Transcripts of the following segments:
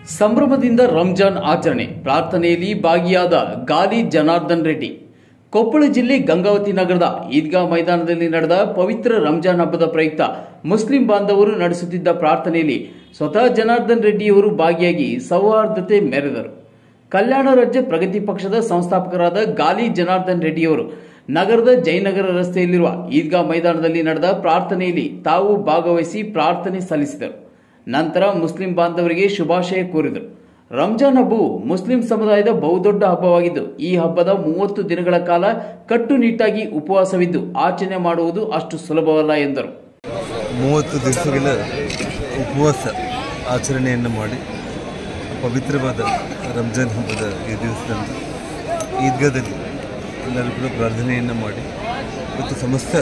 ಸಂಭ್ರಮದಿಂದ ರಂಜಾನ್ ಆಚರಣೆ ಪ್ರಾರ್ಥನೆಯಲ್ಲಿ ಭಾಗಿಯಾದ ಗಾಲಿ ಜನಾರ್ದನ್ ರೆಡ್ಡಿ ಕೊಪ್ಪಳ ಜಿಲ್ಲೆ ಗಂಗಾವತಿ ನಗರದ ಈದ್ಗಾ ಮೈದಾನದಲ್ಲಿ ನಡೆದ ಪವಿತ್ರ ರಂಜಾನ್ ಹಬ್ಬದ ಪ್ರಯುಕ್ತ ಮುಸ್ಲಿಂ ಬಾಂಧವರು ನಡೆಸುತ್ತಿದ್ದ ಪ್ರಾರ್ಥನೆಯಲ್ಲಿ ಸ್ವತಃ ಜನಾರ್ದನ್ ರೆಡ್ಡಿಯವರು ಭಾಗಿಯಾಗಿ ಸೌಹಾರ್ದತೆ ಮೆರೆದರು ಕಲ್ಯಾಣ ರಾಜ್ಯ ಪ್ರಗತಿ ಪಕ್ಷದ ಸಂಸ್ಥಾಪಕರಾದ ಗಾಲಿ ಜನಾರ್ದನ್ ರೆಡ್ಡಿಯವರು ನಗರದ ಜಯನಗರ ರಸ್ತೆಯಲ್ಲಿರುವ ಈದ್ಗಾ ಮೈದಾನದಲ್ಲಿ ನಡೆದ ಪ್ರಾರ್ಥನೆಯಲ್ಲಿ ತಾವು ಭಾಗವಹಿಸಿ ಪ್ರಾರ್ಥನೆ ಸಲ್ಲಿಸಿದರು ನಂತರ ಮುಸ್ಲಿಂ ಬಾಂಧವರಿಗೆ ಶುಭಾಶಯ ಕೋರಿದರು ರಂಜಾನ್ ಹಬ್ಬವು ಮುಸ್ಲಿಂ ಸಮುದಾಯದ ಬಹುದೊಡ್ಡ ಹಬ್ಬವಾಗಿದ್ದು ಈ ಹಬ್ಬದ ಮೂವತ್ತು ದಿನಗಳ ಕಾಲ ಕಟ್ಟುನಿಟ್ಟಾಗಿ ಉಪವಾಸವಿದ್ದು ಆಚರಣೆ ಮಾಡುವುದು ಅಷ್ಟು ಸುಲಭವಲ್ಲ ಎಂದರು ಮೂವತ್ತು ದಿವಸಗಳ ಉಪವಾಸ ಆಚರಣೆಯನ್ನು ಮಾಡಿ ಪವಿತ್ರವಾದ ರಂಜಾನ್ ಹಬ್ಬದ ಈ ದಿವಸದಂದು ಈದ್ಗಾದಲ್ಲಿ ಎಲ್ಲರೂ ಕೂಡ ಪ್ರಾರ್ಥನೆಯನ್ನು ಮಾಡಿ ಮತ್ತು ಸಮಸ್ತ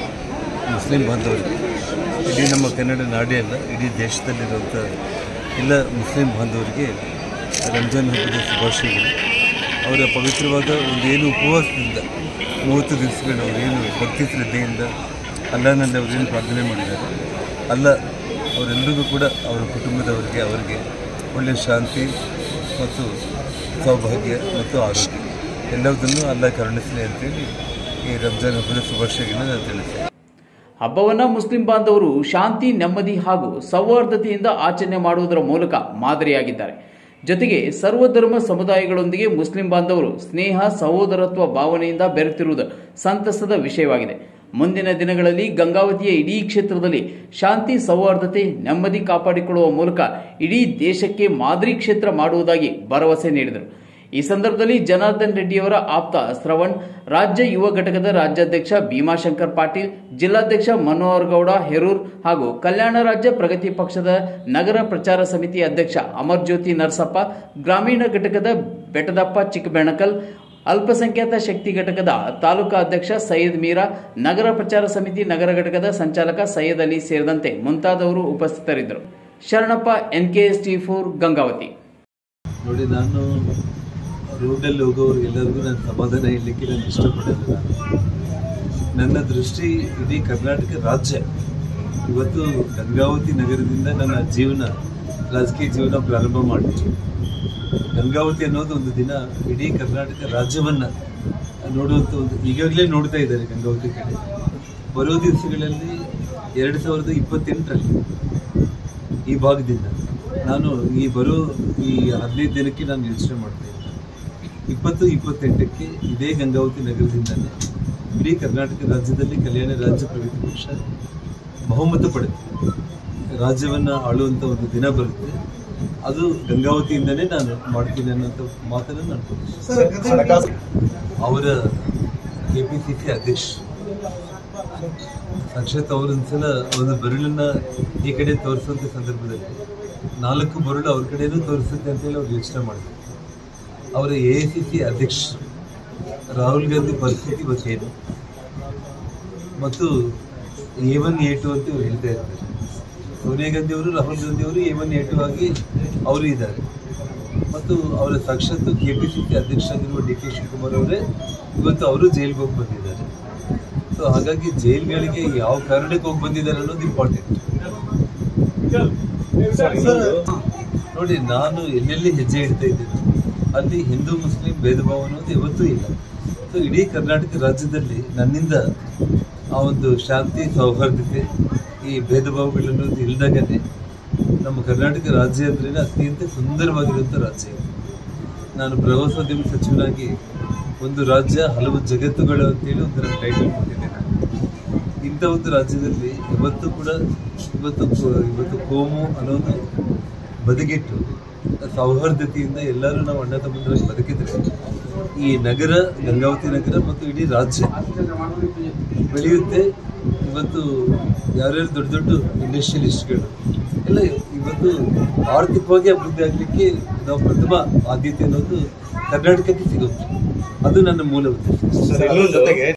ಮುಸ್ಲಿಂ ಬಾಂಧವರಿಗೆ ಇಡೀ ನಮ್ಮ ಕನ್ನಡ ನಾಡೇ ಅಲ್ಲ ಇಡೀ ದೇಶದಲ್ಲಿರುವಂಥ ಎಲ್ಲ ಮುಸ್ಲಿಂ ಬಾಂಧವರಿಗೆ ರಂಜಾನ್ ಹಬ್ಬದ ಶುಭಾಶಯಗಳು ಅವರ ಪವಿತ್ರವಾದ ಒಂದು ಏನು ಉಪವಾಸದಿಂದ ಮೂವತ್ತು ದಿವಸಗಳು ಅವರೇನು ಭಕ್ತಿ ಶ್ರದ್ಧೆಯಿಂದ ಅಲ್ಲನಲ್ಲಿ ಅವರೇನು ಪ್ರಾರ್ಥನೆ ಮಾಡಿದ್ದಾರೆ ಅಲ್ಲ ಅವರೆಲ್ಲರಿಗೂ ಕೂಡ ಅವರ ಕುಟುಂಬದವರಿಗೆ ಅವರಿಗೆ ಒಳ್ಳೆಯ ಶಾಂತಿ ಮತ್ತು ಸೌಭಾಗ್ಯ ಮತ್ತು ಆರೋಗ್ಯ ಎಲ್ಲದನ್ನು ಅಲ್ಲ ಕರುಣಿಸಲಿ ಅಂತೇಳಿ ಈ ರಂಜಾನ್ ಹಬ್ಬದ ಶುಭಾಶಯಗಳನ್ನ ನಾನು ತಿಳಿಸ್ತೇನೆ ಹಬ್ಬವನ್ನ ಮುಸ್ಲಿಂ ಬಾಂಧವರು ಶಾಂತಿ ನೆಮ್ಮದಿ ಹಾಗೂ ಸೌಹಾರ್ದತೆಯಿಂದ ಆಚರಣೆ ಮಾಡುವುದರ ಮೂಲಕ ಮಾದರಿಯಾಗಿದ್ದಾರೆ ಜೊತೆಗೆ ಸರ್ವಧರ್ಮ ಸಮುದಾಯಗಳೊಂದಿಗೆ ಮುಸ್ಲಿಂ ಬಾಂಧವರು ಸ್ನೇಹ ಸಹೋದರತ್ವ ಭಾವನೆಯಿಂದ ಬೆರೆತಿರುವುದು ಸಂತಸದ ವಿಷಯವಾಗಿದೆ ಮುಂದಿನ ದಿನಗಳಲ್ಲಿ ಗಂಗಾವತಿಯ ಇಡೀ ಕ್ಷೇತ್ರದಲ್ಲಿ ಶಾಂತಿ ಸೌಹಾರ್ದತೆ ನೆಮ್ಮದಿ ಕಾಪಾಡಿಕೊಳ್ಳುವ ಮೂಲಕ ಇಡೀ ದೇಶಕ್ಕೆ ಮಾದರಿ ಕ್ಷೇತ್ರ ಮಾಡುವುದಾಗಿ ಭರವಸೆ ನೀಡಿದರು ಈ ಸಂದರ್ಭದಲ್ಲಿ ಜನಾರ್ದನ್ ರೆಡ್ಡಿಯವರ ಆಪ್ತ ಶ್ರವಣ್ ರಾಜ್ಯ ಯುವ ಘಟಕದ ರಾಜ್ಯಾಧ್ಯಕ್ಷ ಭೀಮಾಶಂಕರ್ ಪಾಟೀಲ್ ಜಿಲ್ಲಾಧ್ಯಕ್ಷ ಮನೋಹರ್ ಗೌಡ ಹೆರೂರ್ ಹಾಗೂ ಕಲ್ಯಾಣ ರಾಜ್ಯ ಪ್ರಗತಿ ಪಕ್ಷದ ನಗರ ಪ್ರಚಾರ ಸಮಿತಿ ಅಧ್ಯಕ್ಷ ಅಮರ್ ಜ್ಯೋತಿ ನರಸಪ್ಪ ಗ್ರಾಮೀಣ ಘಟಕದ ಬೆಟದಪ್ಪ ಚಿಕ್ಕಬೆಣಕಲ್ ಅಲ್ಪಸಂಖ್ಯಾತ ಶಕ್ತಿ ಘಟಕದ ತಾಲೂಕಾ ಅಧ್ಯಕ್ಷ ಸೈಯದ್ ಮೀರಾ ನಗರ ಪ್ರಚಾರ ಸಮಿತಿ ನಗರ ಘಟಕದ ಸಂಚಾಲಕ ಸೈಯದ್ ಅಲಿ ಸೇರಿದಂತೆ ಮುಂತಾದವರು ಉಪಸ್ಥಿತರಿದ್ದರು Sharanappa NKS T four Gangavathi ನೋಡಿ ನಾನು ರೋಡಲ್ಲಿ ಹೋಗೋರಿಗೆಲ್ಲರಿಗೂ ನಾನು ಸಮಾಧಾನ ಹೇಳಲಿಕ್ಕೆ ನಾನು ಇಷ್ಟಪಡಲ್ಲ ನಾನು ನನ್ನ ದೃಷ್ಟಿ ಇಡೀ ಕರ್ನಾಟಕ ರಾಜ್ಯ ಇವತ್ತು ಗಂಗಾವತಿ ನಗರದಿಂದ ನನ್ನ ಜೀವನ ರಾಜಕೀಯ ಜೀವನ ಪ್ರಾರಂಭ ಮಾಡಿತ್ತು ಗಂಗಾವತಿ ಅನ್ನೋದು ಒಂದು ದಿನ ಇಡೀ ಕರ್ನಾಟಕ ರಾಜ್ಯವನ್ನ ನೋಡುವಂಥ ಒಂದು ಈಗಾಗಲೇ ನೋಡ್ತಾ ಇದ್ದಾರೆ ಗಂಗಾವತಿ ಕಡೆ ಬರೋ ದಿವಸಗಳಲ್ಲಿ ಎರಡು ಸಾವಿರದ ಇಪ್ಪತ್ತೆಂಟರಲ್ಲಿ ಈ ಭಾಗದಿಂದ ನಾನು ಈ ಬರೋ ಈ ಹದಿನೈದು ದಿನಕ್ಕೆ ನಾನು ಯೋಚನೆ ಮಾಡ್ತಾ ಇದ್ದೆ ಇಪ್ಪತ್ತು ಇಪ್ಪತ್ತೆಂಟಕ್ಕೆ ಇದೇ ಗಂಗಾವತಿ ನಗರದಿಂದಲೇ ಇಡೀ ಕರ್ನಾಟಕ ರಾಜ್ಯದಲ್ಲಿ ಕಲ್ಯಾಣ ರಾಜ್ಯ ಪ್ರಗತಿ ಪಕ್ಷ ಬಹುಮತ ಪಡೆದು ರಾಜ್ಯವನ್ನು ಆಳುವಂಥ ಒಂದು ದಿನ ಬರುತ್ತೆ ಅದು ಗಂಗಾವತಿಯಿಂದನೇ ನಾನು ಮಾಡ್ತೀನಿ ಅನ್ನೋಂಥ ಮಾತನ್ನು ನಾನು ಅವರ ಕೆ ಪಿ ಸಿ ಸಿ ಅಧ್ಯಕ್ಷ ಸಾಕ್ಷಾತ್ ಅವರೊಂದ್ಸಲ ಒಂದು ಬೆರಳನ್ನ ಈ ಕಡೆ ತೋರಿಸುವಂಥ ಸಂದರ್ಭದಲ್ಲಿ ನಾಲ್ಕು ಬರಳು ಅವ್ರ ಕಡೆನೂ ತೋರಿಸುತ್ತೆ ಅಂತೇಳಿ ಅವ್ರು ಯೋಚನೆ ಮಾಡಿದ್ರು ಅವರ ಎ ಐ ಸಿ ಸಿ ಅಧ್ಯಕ್ಷ ರಾಹುಲ್ ಗಾಂಧಿ ಪರಿಸ್ಥಿತಿ ಇವತ್ತೇನು ಮತ್ತು ಎ ಒನ್ ಎ ಟು ಅಂತ ಇವ್ರು ಹೇಳ್ತಾ ಇರ್ತಾರೆ ಸೋನಿಯಾ ಗಾಂಧಿ ಅವರು ರಾಹುಲ್ ಗಾಂಧಿ ಅವರು ಎ ಒನ್ ಎ ಟು ಆಗಿ ಅವರು ಇದ್ದಾರೆ ಮತ್ತು ಅವರ ಸಾಕ್ಷಾತ್ ಕೆ ಪಿ ಸಿ ಸಿ ಅಧ್ಯಕ್ಷರಾಗಿರುವ ಡಿ ಕೆ ಶಿವಕುಮಾರ್ ಅವರೇ ಇವತ್ತು ಅವರು ಜೈಲಿಗೆ ಹೋಗಿ ಬಂದಿದ್ದಾರೆ ಸೊ ಹಾಗಾಗಿ ಜೈಲ್ಗಳಿಗೆ ಯಾವ ಕಾರಣಕ್ಕೆ ಹೋಗಿ ಬಂದಿದ್ದಾರೆ ಅನ್ನೋದು ಇಂಪಾರ್ಟೆಂಟ್ ನೋಡಿ ನಾನು ಎಲ್ಲೆಲ್ಲಿ ಹೆಜ್ಜೆ ಇಡ್ತಾ ಇದ್ದೀನಿ ಅಲ್ಲಿ ಹಿಂದೂ ಮುಸ್ಲಿಂ ಭೇದ ಭಾವ ಅನ್ನೋದು ಯಾವತ್ತೂ ಇಲ್ಲ ಸೊ ಇಡೀ ಕರ್ನಾಟಕ ರಾಜ್ಯದಲ್ಲಿ ನನ್ನಿಂದ ಆ ಒಂದು ಶಾಂತಿ ಸೌಹಾರ್ದತೆ ಈ ಭೇದ ಭಾವಗಳನ್ನೋದು ಇಲ್ದಾಗನೇ ನಮ್ಮ ಕರ್ನಾಟಕ ರಾಜ್ಯ ಅಂದ್ರೆ ಅತ್ಯಂತ ಸುಂದರವಾಗಿರುವಂಥ ರಾಜ್ಯ ಇದು. ನಾನು ಪ್ರವಾಸೋದ್ಯಮ ಸಚಿವನಾಗಿ ಒಂದು ರಾಜ್ಯ ಹಲವು ಜಗತ್ತುಗಳು ಅಂತೇಳಿ ಒಂದು ನನ್ನ ಟೈಟಲ್ ಕೊಟ್ಟಿದ್ದೆ ನಾನು ಇಂಥ ಒಂದು ರಾಜ್ಯದಲ್ಲಿ ಇವತ್ತು ಕೂಡ ಇವತ್ತು ಕೋ- ಇವತ್ತು ಕೋಮು ಅನ್ನೋದು ಬದಿಗಿಟ್ಟು ಸೌಹಾರ್ದತೆಯಿಂದ ಎಲ್ಲರೂ ನಾವು ಅಣ್ಣ ತಮ್ಮಂದರಾಗಿ ಬದುಕಿದ್ರೆ ಈ ನಗರ ಗಂಗಾವತಿ ನಗರ ಮತ್ತು ಇಡೀ ರಾಜ್ಯ ಬೆಳೆಯುತ್ತೆ ಇವತ್ತು ಯಾರ್ಯಾರು ದೊಡ್ಡ ದೊಡ್ಡ ಇಂಡಸ್ಟ್ರಿಯಲಿಸ್ಟ್ಗಳು ಎಲ್ಲ ಇವತ್ತು ಆರ್ಥಿಕವಾಗಿ ಅಭಿವೃದ್ಧಿ ಆಗಲಿಕ್ಕೆ ನಾವು ಪ್ರಥಮ ಆದ್ಯತೆ ಅನ್ನೋದು ಕರ್ನಾಟಕಕ್ಕೆ ಸಿಗುತ್ತೆ ಅದು ನನ್ನ ಮೂಲ ಉದ್ದೇಶ